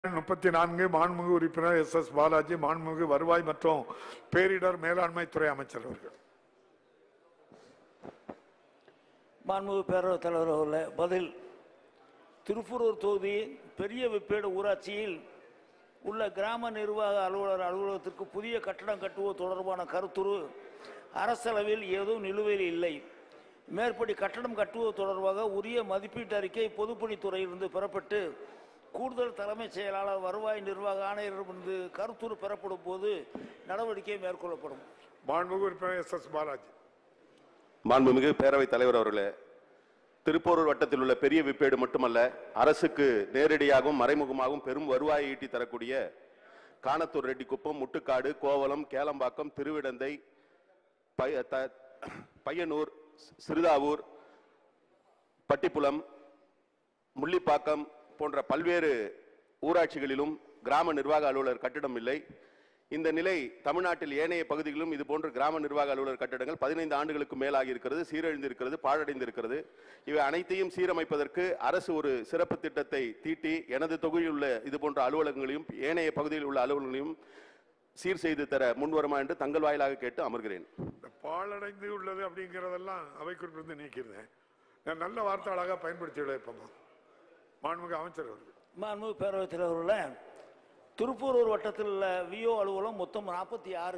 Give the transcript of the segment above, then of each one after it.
முப்பத்தி நான்கு மாண்புமிகு உறுப்பினர் எஸ் எஸ் பாலாஜி மாண்புமிகு வருவாய் மற்றும் பேரிடர் மேலாண்மை துறை அமைச்சர் அவர்கள் மாண்புமிகு பேரவைத் தலைவர் அவர்களே பதில் திருப்பூரூர் தொகுதி பெரிய வெப்பேடு ஊராட்சியில் உள்ள கிராம நிர்வாக அலுவலர் அலுவலகத்திற்கு புதிய கட்டடம் கட்டுவது தொடர்பான கருத்துரு அரசளவில் ஏதும் நிலுவையில் இல்லை மேற்படி கட்டடம் கட்டுவது தொடர்பாக உரிய மதிப்பீட்டு அறிக்கை பொதுப்பணித்துறையிலிருந்து பெறப்பட்டு கூடுதல் தலைமைச் செயலாளர் வருவாய் நிர்வாக ஆணையரிடமிருந்து கருத்துரு பெறப்படும் போது நடவடிக்கை மேற்கொள்ளப்படும் மாண்புமிகு உறுப்பினர் எஸ் எஸ் பாலாஜி மாண்புமிகு பேரவைத் தலைவர் அவர்களே திருப்போரூர் வட்டத்தில் உள்ள பெரிய விப்பேடு மட்டுமல்ல அரசுக்கு நேரடியாகவும் மறைமுகமாகவும் பெரும் வருவாயை ஈட்டி தரக்கூடிய காணத்தூர் ரெட்டிக்குப்பம் முட்டுக்காடு கோவலம் கேளம்பாக்கம் திருவிடந்தை பைய- த- பையனூர் சிறுதாவூர் பட்டிப்புலம் முள்ளிப்பாக்கம் போன்ற பல்வேறு ஊராட்சிகளிலும் கிராம நிர்வாக அலுவலர் கட்டிடம் இல்லை இந்த நிலை தமிழ்நாட்டில் ஏனைய பகுதிகளிலும் இது போன்ற கிராம நிர்வாக அலுவலர் கட்டடங்கள் பதினைந்து ஆண்டுகளுக்கு மேலாகி இருக்கிறது சீரழிந்திருக்கிறது பாழடைந்திருக்கிறது இவை அனைத்தையும் சீரமைப்பதற்கு அரசு ஒரு சிறப்பு திட்டத்தை தீட்டி எனது தொகுதியில் உள்ள இது போன்ற அலுவலகங்களையும் ஏனைய பகுதியில் உள்ள அலுவலகங்களையும் சீர் செய்து தர முன்வருமா என்று தங்கள் வாயிலாக கேட்டு அமர்கிறேன் இந்த பாழடைந்து உள்ளது அப்படிங்கிறதெல்லாம் அவை குறிப்பிருந்து நீக்கிருந்தேன் நான் நல்ல வார்த்தை அழகா பயன்படுத்தி விளைப்பமா மாண்புமிகு அமைச்சர் அவர்கள் மாண்புமிகு பேரவைத் தலைவர்களே திருப்பூரூர் வட்டத்தில் உள்ள விஓ அலுவலகம் மொத்தம் நாற்பத்தி ஆறு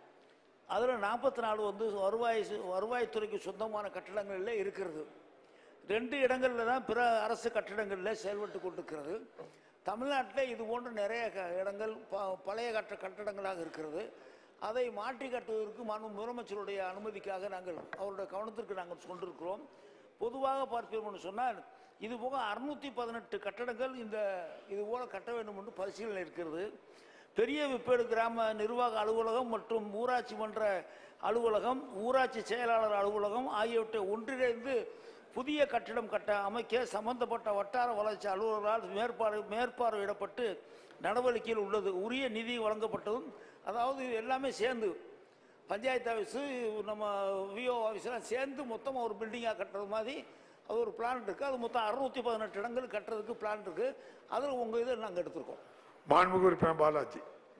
அதில் நாற்பத்தி நாலு வந்து வருவாய் சு- வருவாய்த்துறைக்கு சொந்தமான கட்டடங்களில் இருக்கிறது ரெண்டு இடங்களில் தான் பிற அரசு கட்டடங்களில் செயல்பட்டு கொண்டிருக்கிறது தமிழ்நாட்டில் இது போன்ற நிறைய க- இடங்கள் ப- பழைய கட்ட கட்டடங்களாக இருக்கிறது அதை மாற்றி கட்டுவதற்கு மாண்பு முதலமைச்சருடைய அனுமதிக்காக நாங்கள் அவருடைய கவனத்திற்கு நாங்கள் கொண்டிருக்கிறோம் பொதுவாக பார்ப்போம் என்று சொன்னால் இது போக அறுநூத்தி பதினெட்டு கட்டடங்கள் இந்த இது போல கட்ட வேண்டும் என்று பரிசீலனை இருக்கிறது பெரிய விப்பேடு கிராம நிர்வாக அலுவலகம் மற்றும் ஊராட்சி மன்ற அலுவலகம் ஊராட்சி செயலாளர் அலுவலகம் ஆகியவற்றை ஒன்றிணைந்து புதிய கட்டிடம் கட்ட அமைக்க சம்பந்தப்பட்ட வட்டார வளர்ச்சி அலுவலர்களால் மேற்பார்வை மேற்பார்வையிடப்பட்டு நடவடிக்கையில் உள்ளது உரிய நிதி வழங்கப்பட்டதும் அதாவது இது எல்லாமே சேர்ந்து பஞ்சாயத்து ஆஃபீஸு நம்ம விஓ ஆஃபீஸ்லாம் சேர்ந்து மொத்தமாக ஒரு பில்டிங்காக கட்டுறது மாதிரி அது ஒரு பிளான் இருக்குது அது மொத்தம் அறுநூத்தி பதினெட்டு இடங்கள் கட்டுறதுக்கு பிளான் இருக்குது அதில் உங்கள் இதை நாங்கள் எடுத்திருக்கோம் மாண்புமிகு உறுப்பினர் பாலாஜி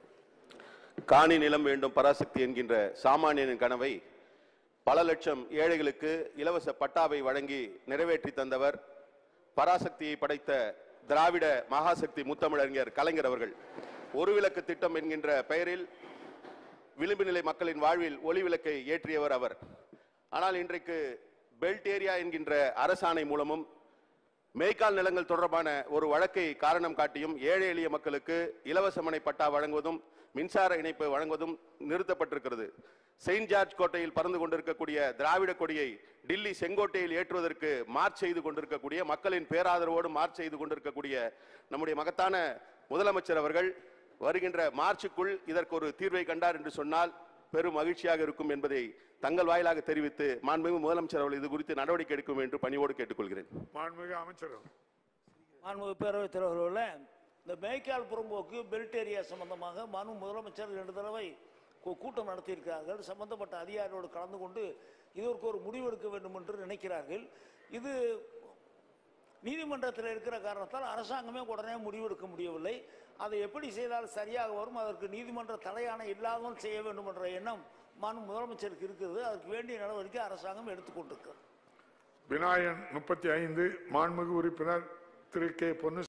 காணி நிலம் வேண்டும் பராசக்தி என்கின்ற சாமானியனின் கனவை பல லட்சம் ஏழைகளுக்கு இலவச பட்டாவை வழங்கி நிறைவேற்றி தந்தவர் பராசக்தியை படைத்த திராவிட மகாசக்தி முத்தமிழறிஞர் கலைஞர் அவர்கள் ஒரு விளக்கு திட்டம் என்கின்ற பெயரில் விளிம்பு நிலை மக்களின் வாழ்வில் ஒளி விளக்கை ஏற்றியவர் அவர் ஆனால் இன்றைக்கு பெல்ட் ஏரியா என்கின்ற அரசாணை மூலமும் மேய்க்கால் நிலங்கள் தொடர்பான ஒரு வழக்கை காரணம் காட்டியும் ஏழை எளிய மக்களுக்கு இலவச மனை பட்டா வழங்குவதும் மின்சார இணைப்பு வழங்குவதும் நிறுத்தப்பட்டிருக்கிறது செயின்ட் ஜார்ஜ் கோட்டையில் பறந்து கொண்டிருக்கக்கூடிய திராவிட கொடியை டில்லி செங்கோட்டையில் ஏற்றுவதற்கு மார்ச் செய்து கொண்டிருக்கக்கூடிய மக்களின் பேராதரவோடு மார்ச் செய்து கொண்டிருக்கக்கூடிய நம்முடைய மகத்தான முதலமைச்சர் அவர்கள் வருகின்ற மார்ச்சுக்குள் இதற்கு ஒரு தீர்வை கண்டார் என்று சொன்னால் பெரும் மகிழ்ச்சியாக இருக்கும் என்பதை தங்கள் வாயிலாக தெரிவித்து மாண்புமிகு முதலமைச்சர் அவர்கள் இது குறித்து நடவடிக்கை எடுக்கும் என்று பணிவோடு கேட்டுக்கொள்கிறேன் மாண்புமிகு அமைச்சர் அவர்கள் மாண்புமிகு பேரவைத் தலைவர்களே இந்த மேய்க்கால் புறம்போக்கு பெல்ட் ஏரியா சம்பந்தமாக மாண்பு முதலமைச்சர் ரெண்டு தடவை கூ- கூட்டம் நடத்தியிருக்கிறார்கள் சம்பந்தப்பட்ட அதிகாரிகளோடு கலந்து கொண்டு இதற்கு ஒரு முடிவெடுக்க வேண்டும் என்று நினைக்கிறார்கள் இது நீதிமன்றத்தில் இருக்கிற காரணத்தால் அரசாங்கமே உடனே முடிவெடுக்க முடியவில்லை அதை எப்படி செய்தால் சரியாக வரும் அதற்கு நீதிமன்ற தலையாணை இல்லாமல் செய்ய வேண்டும் என்ற எண்ணம் மாண்பு முதலமைச்சருக்கு இருக்கிறது அதற்கு வேண்டிய நடவடிக்கை அரசாங்கம் எடுத்துக்கொண்டிருக்கிறது விநாயகன் முப்பத்தி ஐந்து மாண்புமிகு உறுப்பினர் திரு கே பொன்னு